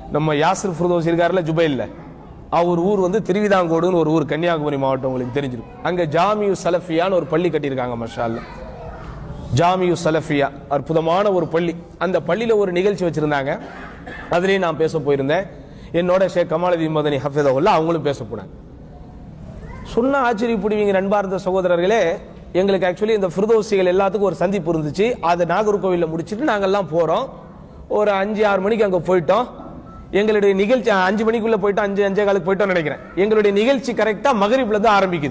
நம்ம யாசிர் ஃபிரதோஸ் இருக்காருல ஜுபைல்ல அவர் ஊர் வந்து திருவிதாங்கோடுன்னு ஒரு ஊர் கன்னியாகுமரி மாவட்டம் உங்களுக்கு தெரிஞ்சிருக்கும் அங்க ஜாமியு சலஃபியான்னு ஒரு பள்ளி கட்டியிருக்காங்க மஷா அல்லாஹ். ஜாமியு சலஃபியா அற்புதமான ஒரு பள்ளி அந்த பள்ளியில ஒரு நிகழ்ச்சி வச்சிருந்தாங்க அதுலயும் நான் பேச போயிருந்தேன் என்னோட ஷேக் கமாலதி மதனி ஹஃபிதவுல்லா அவங்களும் பேச போனாங்க சொன்ன ஆச்சரியப்படுவீங்க நண்பார்ந்த சகோதரர்களே எங்களுக்கு ஆக்சுவலி இந்த ஃபிரதோசிகள் எல்லாத்துக்கும் ஒரு சந்திப்பு இருந்துச்சு அதை நாகர்கோவிலில் முடிச்சிட்டு நாங்கெல்லாம் போறோம் ஒரு அஞ்சு ஆறு மணிக்கு அங்க போயிட்டோம் எங்களுடைய நிகழ்ச்சி அஞ்சு மணிக்குள்ள போயிட்டோம் அஞ்சு அஞ்சே காலுக்கு போயிட்டோம் நினைக்கிறேன் எங்களுடைய நிகழ்ச்சி கரெக்டா மகரிப்ல தான் ஆரம்பிக்குது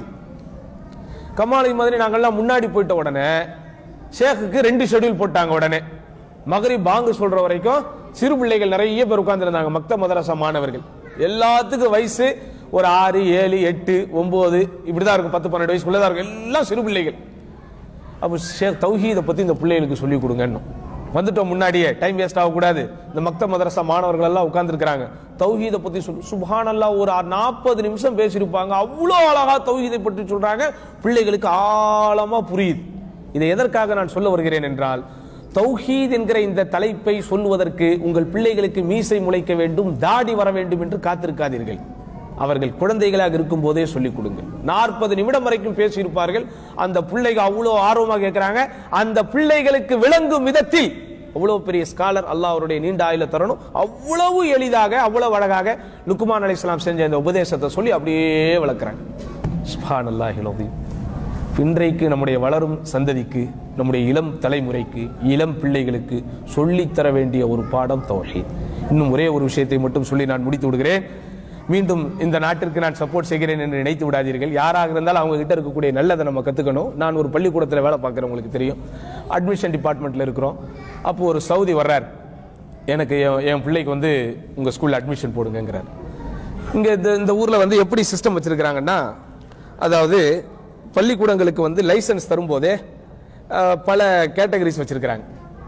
கமாலி மாதிரி நாங்கெல்லாம் முன்னாடி போயிட்ட உடனே ஷேக்குக்கு ரெண்டு ஷெட்யூல் போட்டாங்க உடனே மகரிப் பாங்கு சொல்ற வரைக்கும் சிறு பிள்ளைகள் நிறைய பேர் உட்கார்ந்திருந்தாங்க மக்த மதரசா மாணவர்கள் எல்லாத்துக்கும் வயசு ஒரு ஆறு ஏழு எட்டு ஒன்பது இப்படிதான் இருக்கும் பத்து பன்னெண்டு வயசுக்குள்ள தான் இருக்கும் எல்லாம் சிறு பிள்ளைகள் அப்போ ஷேக் தௌஹீதை பத்தி இந்த பிள்ளைகளுக்கு சொல்லி கொடுங்கன்னு வந்துட்டோம் முன்னாடியே டைம் வேஸ்ட் ஆகக்கூடாது இந்த மக்த மதரசா மாணவர்கள் எல்லாம் உட்கார்ந்துருக்காங்க தௌஹீதை பத்தி சொல்லு சுபஹானல்லா ஒரு நாற்பது நிமிஷம் பேசியிருப்பாங்க அவ்வளோ அழகா தௌஹீதை பற்றி சொல்றாங்க பிள்ளைகளுக்கு ஆழமா புரியுது இதை எதற்காக நான் சொல்ல வருகிறேன் என்றால் தௌஹீத் என்கிற இந்த தலைப்பை சொல்லுவதற்கு உங்கள் பிள்ளைகளுக்கு மீசை முளைக்க வேண்டும் தாடி வர வேண்டும் என்று காத்திருக்காதீர்கள் அவர்கள் குழந்தைகளாக இருக்கும் போதே சொல்லிக் கொடுங்க நாற்பது நிமிடம் வரைக்கும் பேசியிருப்பார்கள் அந்த பிள்ளைகள் அவ்வளோ ஆர்வமாக கேட்கிறாங்க அந்த பிள்ளைகளுக்கு விளங்கும் விதத்தில் அவ்வளவு பெரிய ஸ்காலர் அல்லாஹ் அவருடைய நீண்ட ஆயுள தரணும் அவ்வளவு எளிதாக அவ்வளவு அழகாக லுக்குமான் அலைஹிஸ்ஸலாம் செஞ்ச இந்த உபதேசத்தை சொல்லி அப்படியே வளர்க்குறாங்க சுப்ஹானல்லாஹில் அலீம் இன்றைக்கு நம்முடைய வளரும் சந்ததிக்கு நம்முடைய இளம் தலைமுறைக்கு இளம் பிள்ளைகளுக்கு சொல்லித்தர வேண்டிய ஒரு பாடம் தௌஹீத் இன்னும் ஒரே ஒரு விஷயத்தை மட்டும் சொல்லி நான் முடித்து விடுகிறேன் மீண்டும் இந்த நாட்டிற்கு நான் சப்போர்ட் செய்கிறேன் என்று நினைத்து விடாதீர்கள் யாராக இருந்தாலும் அவங்க கிட்ட இருக்கக்கூடிய நல்லதை நம்ம கத்துக்கணும் நான் ஒரு பள்ளிக்கூடத்தில் வேலை பார்க்குறேன் உங்களுக்கு தெரியும் அட்மிஷன் டிபார்ட்மெண்ட்ல இருக்கிறோம் அப்போ ஒரு சவுதி வர்றார் எனக்கு என் என் பிள்ளைக்கு வந்து உங்க ஸ்கூல்ல அட்மிஷன் போடுங்கங்கிறார் இங்க இந்த இந்த ஊர்ல வந்து எப்படி சிஸ்டம் வச்சிருக்கிறாங்கன்னா அதாவது பள்ளிக்கூடங்களுக்கு வந்து லைசன்ஸ் தரும்போதே அஹ், பல கேட்டகரிஸ் வச்சிருக்கிறாங்க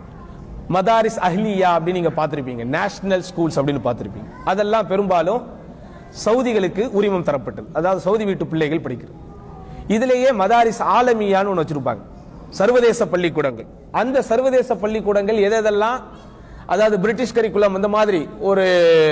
மதாரிஸ் அஹ்லியா அப்படின்னு நீங்க பார்த்திருப்பீங்க நேஷனல் ஸ்கூல்ஸ் அப்படின்னு பார்த்திருப்பீங்க அதெல்லாம் பெரும்பாலும் சவுதிகளுக்கு உரிமம் தரப்பட்டது அதாவது சவுதி வீட்டு பிள்ளைகள் படிக்கிறது இதுலேயே மதாரிஸ் ஆலமியான்னு ஒன்று வச்சிருப்பாங்க சர்வதேச பள்ளிக்கூடங்கள் அந்த சர்வதேச பள்ளிக்கூடங்கள் எது எதெல்லாம் அதாவது பிரிட்டிஷ் கரிக்குலம் அந்த மாதிரி ஒரு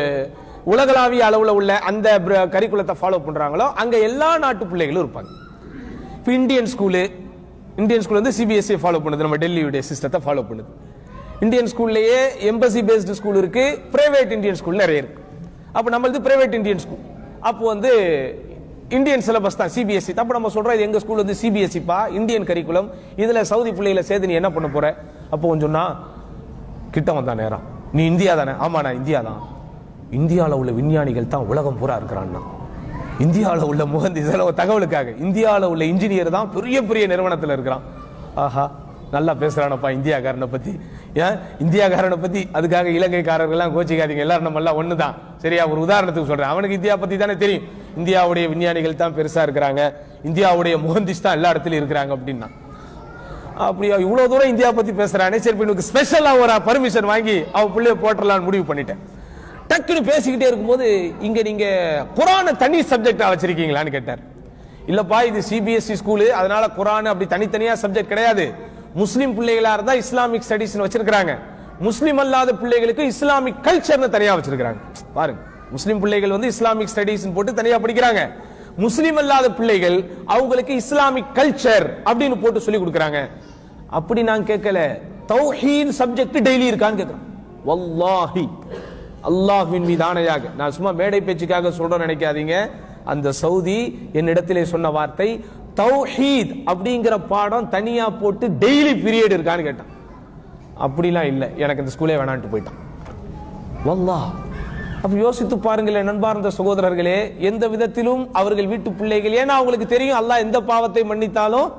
உலகளாவிய அளவுல உள்ள அந்த கரிக்குலத்தை ஃபாலோ பண்றாங்களோ அங்க எல்லா நாட்டு பிள்ளைகளும் இருப்பாங்க இப்போ இந்தியன் ஸ்கூலு இந்தியன் ஸ்கூல் வந்து சிபிஎஸ்சி ஃபாலோ பண்ணுது நம்ம டெல்லியுடைய சிஸ்டத்தை ஃபாலோ பண்ணுது இந்தியன் ஸ்கூல்லையே எம்பசி பேஸ்டு ஸ்கூல் இருக்கு பிரைவேட் இந்தியன் ஸ்கூல் நிறைய இருக்கு அப்போ நம்மளது பிரைவேட் இந்தியன் ஸ்கூல் அப்போ வந்து இந்தியன் சிலபஸ் தான் சிபிஎஸ்சி அப்போ நம்ம சொல்றோம் இது எங்க ஸ்கூல் வந்து சிபிஎஸ்சி பா இந்தியன் கரிக்குலம் இதுல சவுதி பிள்ளைகளை சேர்த்து நீ என்ன பண்ண போற அப்போ கொஞ்சம் சொன்னா கிட்ட வந்தா நேரம் நீ இந்தியா தானே ஆமா நான் இந்தியா தான் இந்தியாவில் உள்ள விஞ்ஞானிகள் தான் உலகம் பூரா இருக்கிறான்னா இந்தியாவில் உள்ள முகந்தி சில தகவலுக்காக இந்தியாவில் உள்ள இன்ஜினியர் தான் பெரிய பெரிய நிறுவனத்தில் இருக்கிறான் ஆஹா நல்லா பேசுறானப்பா இந்தியாக்காரனை பத்தி ஏன் இந்தியாக்காரனை பத்தி அதுக்காக இலங்கைக்காரர்கள்லாம் கோச்சிக்காதீங்க எல்லாரும் நம்ம எல்லாம் ஒன்று தான் சரியா ஒரு உதாரணத்துக்கு சொல்றேன் அவனுக்கு இந்தியா பத்தி தானே தெரியும் இந்தியாவுடைய விஞ்ஞானிகள் தான் பெருசா இருக்கிறாங்க இந்தியாவுடைய முகந்திஸ் தான் எல்லா இடத்துலயும் இருக்கிறாங்க அப்படின்னா அப்படியா இவ்வளவு தூரம் இந்தியா பத்தி பேசுறானே சரி இப்ப இவனுக்கு ஸ்பெஷலா ஒரு பர்மிஷன் வாங்கி அவ பிள்ளைய போட்டுடலாம்னு முடிவு பண்ணிட்டேன் டக்குன்னு பேசிக்கிட்டே இருக்கும்போது இங்க நீங்க குரான தனி சப்ஜெக்டா வச்சிருக்கீங்களான்னு கேட்டார் இல்லப்பா இது சிபிஎஸ்இ ஸ்கூலு அதனால குரான் அப்படி தனித்தனியா சப்ஜெக்ட் கிடையாது முஸ்லிம் பிள்ளைகளா இருந்தா இஸ்லாமிக் ஸ்டடிஸ் வச்சிருக்காங்க முஸ்லிம் அல்லாத பிள்ளைகளுக்கு இஸ்லாமிக் கல்ச்சர்னு தனியா வச்சிருக்காங்க பாருங்க முஸ்லிம் பிள்ளைகள் வந்து இஸ்லாமிக் ஸ்டடிஸ் போட்டு தனியா படிக்கிறாங்க முஸ்லிம் அல்லாத பிள்ளைகள் அவங்களுக்கு இஸ்லாமிக் கல்ச்சர் அப்படின்னு போட்டு சொல்லி கொடுக்கறாங்க அப்படி நான் கேட்கல தௌஹீத் சப்ஜெக்ட் டெய்லி இருக்கான்னு கேட்கிறேன் வல்லாஹி அல்லாஹ்வின் மீது ஆணையாக நான் சும்மா மேடை பேச்சுக்காக சொல்றேன் நினைக்காதீங்க அந்த சவுதி என்னிடத்திலே சொன்ன வார்த்தை தௌஹீத் அப்படிங்கிற பாடம் தனியா போட்டு டெய்லி பீரியட் இருக்கான்னு கேட்டான் அப்படிலாம் இல்லை எனக்கு இந்த ஸ்கூலே வேணான்ட்டு போயிட்டான் வல்லாஹ் அப்ப யோசித்து பாருங்களேன் நண்பார்ந்த சகோதரர்களே எந்த விதத்திலும் அவர்கள் வீட்டு பிள்ளைகள் ஏன்னா அவங்களுக்கு தெரியும் அல்லாஹ் எந்த பாவத்தை மன்னித்தாலும்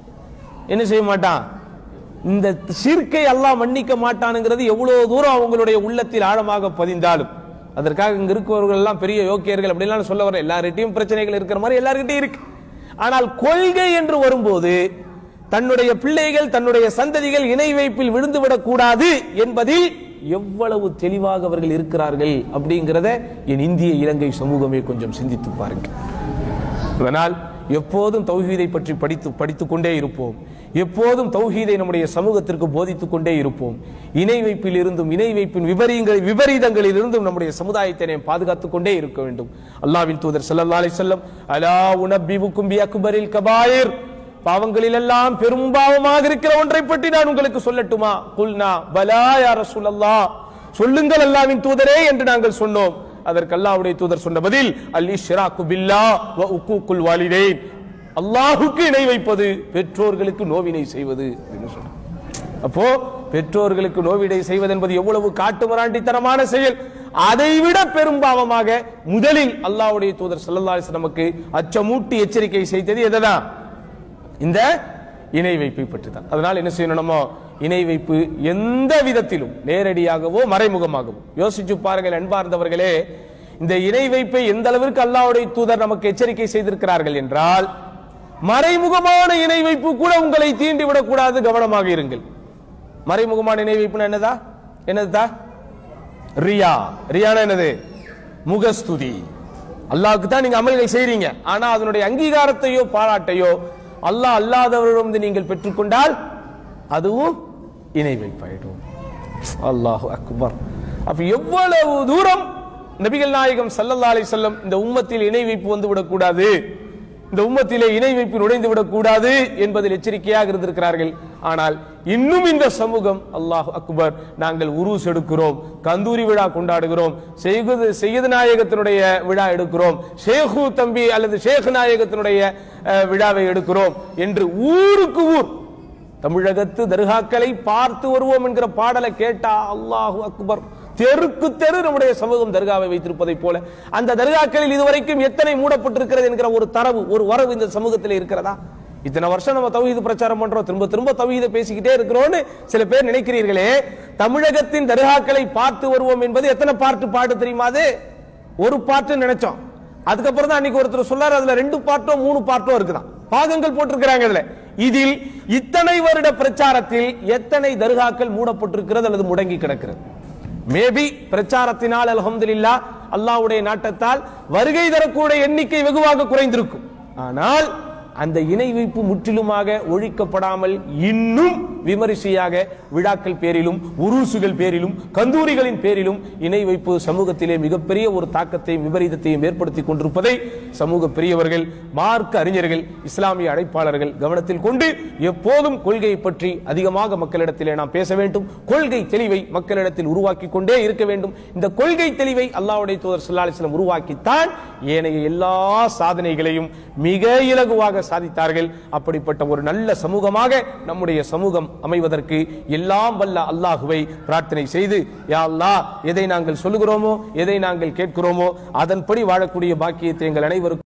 என்ன செய்ய மாட்டான் இந்த சிற்கை அல்லாஹ் மன்னிக்க மாட்டானுங்கிறது எவ்வளவு தூரம் அவங்களுடைய உள்ளத்தில் ஆழமாக பதிந்தாலும் அதற்காக இங்க இருக்கிறவர்கள் எல்லாம் பெரிய யோக்கியர்கள் அப்படிலாம் சொல்ல வர எல்லார்கிட்டையும் பிரச்சனைகள் இருக்கிற மாதிரி எல்லார்கிட்டையும் இருக்கு ஆனால் கொள்கை என்று வரும்போது தன்னுடைய பிள்ளைகள் தன்னுடைய சந்ததிகள் இணை வைப்பில் விழுந்து விடக்கூடாது என்பதில் எவ்வளவு தெளிவாக அவர்கள் இருக்கிறார்கள் அப்படிங்கிறத என் இந்திய இலங்கை சமூகமே கொஞ்சம் சிந்தித்து பாருங்கள் அதனால் எப்போதும் தௌஹீதை பற்றி படித்து படித்துக் கொண்டே இருப்போம் எப்போதும் தௌஹீதை நம்முடைய சமூகத்திற்கு போதித்துக் கொண்டே இருப்போம் இணை வைப்பில் இருந்தும் இணை வைப்பின் விபரீங்கள் விபரீதங்களில் இருந்தும் நம்முடைய சமுதாயத்தை நாம் பாதுகாத்துக் கொண்டே இருக்க வேண்டும் அல்லாஹ்வின் தூதர் ஸல்லல்லாஹு அலைஹி வஸல்லம் அலா உனப்பிபுக்கும் பி அக்பரில் கபாயிர் பாவங்களில் எல்லாம் பெரும்பாவமாக இருக்கிற ஒன்றை பற்றி நான் உங்களுக்கு சொல்லட்டுமா குல்னா பலா யா ரசூலல்லாஹ் சொல்லுங்கள் அல்லாஹ்வின் தூதரே என்று நாங்கள் சொன்னோம் அதற்கு அல்லாஹ்வுடைய தூதர் சொன்ன பதில் அல் இஷ்ராக்கு பில்லா வ உக்கூக்குல் வாலிதைன் அல்லாஹுக்கு இணை வைப்பது பெற்றோர்களுக்கு நோவினை செய்வது அப்படின்னு சொல்றாங்க அப்போ பெற்றோர்களுக்கு நோவிடை செய்வது என்பது எவ்வளவு காட்டுமராண்டித்தனமான செயல் அதைவிட பெரும்பாவமாக முதலில் அல்லாஹ்வுடைய தூதர் ஸல்லல்லாஹு அலைஹி வஸல்லம் நமக்கு அச்சமூட்டி எச்சரிக்கை செய்தது எதுதான் இந்த இணை வைப்பை பற்றி தான் அதனால் என்ன செய்யணும் நம்ம இணை வைப்பு எந்த விதத்திலும் நேரடியாகவோ மறைமுகமாகவோ யோசிச்சு பாருங்கள் அன்பார்ந்தவர்களே இந்த இணை வைப்பை எந்த அளவிற்கு அல்லாஹ்வுடைய தூதர் நமக்கு எச்சரிக்கை செய்திருக்கிறார்கள் என்றால் மறைமுகமான இணை வைப்பு கூட உங்களை தீண்டி விடக்கூடாது கவனமாக இருங்கள் மறைமுகமான இணை வைப்புனா என்னதா என்னதுதா ரியா ரியானா என்னது முகஸ்துதி அல்லாஹ்வுக்கு தான் நீங்க அமல்கள் செய்றீங்க ஆனா அதனுடைய அங்கீகாரத்தையோ பாராட்டையோ அல்லாஹ் அல்லாதவரிடம் நீங்கள் பெற்றுக்கொண்டால் அதுவும் இணை வைப்பாயிடும் அல்லாஹு அக்பர் அப்ப எவ்வளவு தூரம் நபிகள் நாயகம் ஸல்லல்லாஹு அலைஹி வஸல்லம் இந்த உம்மத்தில் இணை வைப்பு வந்து விடக்கூடாது இந்த உம்மத்திலே இணை வைப்பு நுழைந்து விடக்கூடாது என்பதில் எச்சரிக்கையாக இருந்திருக்கிறார்கள் ஆனால் இன்னும் இந்த சமூகம் அல்லாஹ் அக்பர் நாங்கள் உருஸ் எடுக்கிறோம் கந்தூரி விழா கொண்டாடுகிறோம் செய்குது செய்யது நாயகத்தினுடைய விழா எடுக்கிறோம் ஷேகு தம்பி அல்லது ஷேக் நாயகத்தினுடைய அஹ், விழாவை எடுக்கிறோம் என்று ஊருக்கு ஊர் தமிழகத்து தர்காக்களை பார்த்து வருவோம் என்கிற பாடலை கேட்டா அல்லாஹு அக்பர் தெருக்கு தெரு நம்முடைய சமூகம் தர்காவை வைத்திருப்பதை போல அந்த தர்காக்களில் இதுவரைக்கும் எத்தனை மூடப்பட்டிருக்கிறது என்கிற ஒரு தரவு ஒரு வரவு இந்த சமூகத்தில் இருக்கிறதா இத்தனை வருஷம் நம்ம தௌஹீது பிரச்சாரம் பண்றோம் திரும்ப திரும்ப தௌஹீத பேசிக்கிட்டே இருக்கிறோம்னு சில பேர் நினைக்கிறீர்களே தமிழகத்தின் தர்காக்களை பார்த்து வருவோம் என்பது எத்தனை பாட்டு பாட்டு தெரியுமா அது ஒரு பாட்டு நினைச்சோம் அதுக்கப்புறம் தான் அன்னைக்கு ஒருத்தர் சொல்லாரு அதுல ரெண்டு பாட்டோ மூணு பாட்டோ இருக்குதான் பாகங்கள் போட்டிருக்கிறாங்க அதுல இதில் இத்தனை வருட பிரச்சாரத்தில் எத்தனை தர்காக்கள் மூடப்பட்டிருக்கிறது அல்லது முடங்கி கிடக்கிறது மேபி பிரச்சாரத்தினால் அல்ஹம்துலில்லா அல்லாஹ்வுடைய நாட்டத்தால் வருகை தரக்கூடிய எண்ணிக்கை வெகுவாக குறைந்திருக்கும் ஆனால் அந்த இணை வைப்பு முற்றிலுமாக ஒழிக்கப்படாமல் இன்னும் விமரிசையாக விழாக்கள் பேரிலும் உருசுகள் பேரிலும் கந்தூரிகளின் பேரிலும் இணை வைப்பு சமூகத்திலே மிகப்பெரிய ஒரு தாக்கத்தையும் விபரீதத்தையும் ஏற்படுத்தி கொண்டிருப்பதை சமூக பெரியவர்கள் மார்க்க அறிஞர்கள் இஸ்லாமிய அழைப்பாளர்கள் கவனத்தில் கொண்டு எப்போதும் கொள்கையை பற்றி அதிகமாக மக்களிடத்திலே நாம் பேச வேண்டும் கொள்கை தெளிவை மக்களிடத்தில் உருவாக்கி கொண்டே இருக்க வேண்டும் இந்த கொள்கை தெளிவை அல்லாஹ்வுடைய தூதர் ஸல்லல்லாஹு அலைஹி வஸல்லம் உருவாக்கித்தான் ஏனைய எல்லா சாதனைகளையும் மிக இலகுவாக சாதித்தார்கள் அப்படிப்பட்ட ஒரு நல்ல சமூகமாக நம்முடைய சமூகம் அமைவதற்கு எல்லாம் வல்ல அல்லாஹுவை பிரார்த்தனை செய்து யா அல்லாஹ் எதை நாங்கள் சொல்லுகிறோமோ எதை நாங்கள் கேட்கிறோமோ அதன்படி வாழக்கூடிய பாக்கியத்தை எங்கள் அனைவருக்கும்